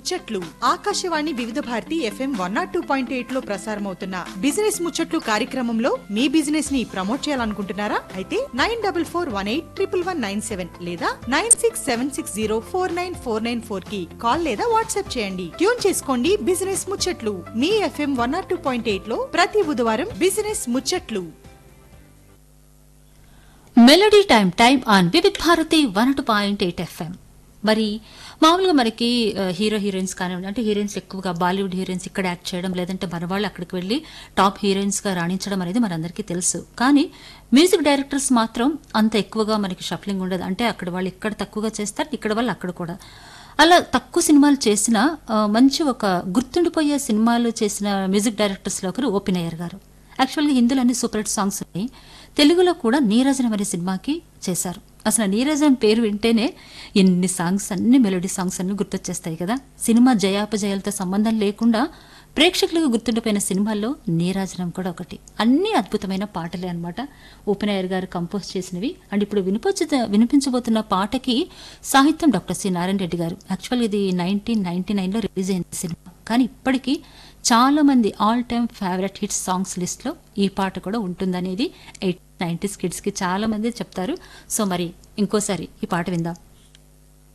ముచ్చట్లు ఆకాశవాణి వివిధ Bharati FM one nought two point eight లో ప్రసారమవుతున్న బిజినెస్ ముచ్చట్లు కార్యక్రమంలో మీ బిజినెస్ ని ప్రమోట్ చేయాలనుకుంటున్నారా అయితే nine double four one eight triple one nine seven లేదా nine six seven six zero four nine four nine four కి కాల్ లేదా వాట్సాప్ చేయండి ట్యూన్ చేసుకోండి బిజినెస్ ముచ్చట్లు మీ FM one nought two point eight లో ప్రతి బుధవారం బిజినెస్ ముచ్చట్లు melody time time on Vividh Bharati one two point eight FM మరి మామూలుగా మనకి ఆ, హీరో హీరోయిన్స్ కానివ్వండి అంటే హీరోయిన్స్ ఎక్కువగా బాలీవుడ్ హీరోయిన్స్ ఇక్కడ యాక్ట్ చేయడం లేదంటే మన వాళ్ళు అక్కడికి వెళ్ళి టాప్ హీరోయిన్స్గా రాణించడం అనేది మనందరికీ తెలుసు కానీ మ్యూజిక్ డైరెక్టర్స్ మాత్రం అంత ఎక్కువగా మనకి షఫ్లింగ్ ఉండదు అంటే అక్కడ వాళ్ళు ఇక్కడ తక్కువగా చేస్తారు ఇక్కడ వాళ్ళు అక్కడ కూడా అలా తక్కువ సినిమాలు చేసిన ఆ, మంచి ఒక గుర్తుండిపోయే సినిమాలు చేసిన మ్యూజిక్ డైరెక్టర్స్లో ఒకరు ఓపెన్ అయ్యర్ గారు యాక్చువల్గా హిందీలో అన్ని సూపర్ హిట్ సాంగ్స్ ఉన్నాయి తెలుగులో కూడా నీరజనం అనే సినిమాకి చేశారు అసలు నీరజనం పేరు వింటేనే ఎన్ని సాంగ్స్ అన్ని మెలోడీ సాంగ్స్ అన్ని గుర్తొచ్చేస్తాయి కదా సినిమా జయాపజయాలతో సంబంధం లేకుండా ప్రేక్షకులకు గుర్తుండిపోయిన సినిమాల్లో నీరాజనం కూడా ఒకటి అన్ని అద్భుతమైన పాటలే అన్నమాట ఓపెన్ అయ్యర్ గారు కంపోజ్ చేసినవి అండ్ ఇప్పుడు వినిపించ వినిపించబోతున్న పాటకి సాహిత్యం doctor C Narayana Reddy garu actual ఇది నైన్టీన్ నైన్టీ నైన్లో రిలీజ్ అయిన సినిమా కానీ ఇప్పటికీ చాలా మంది all time favourite hit songs లిస్ట్లో ఈ పాట కూడా ఉంటుందనేది ఎయిట్ నైంటీస్ కిడ్స్కి చాలా మంది చెప్తారు సో మరి ఇంకోసారి ఈ పాట విందాం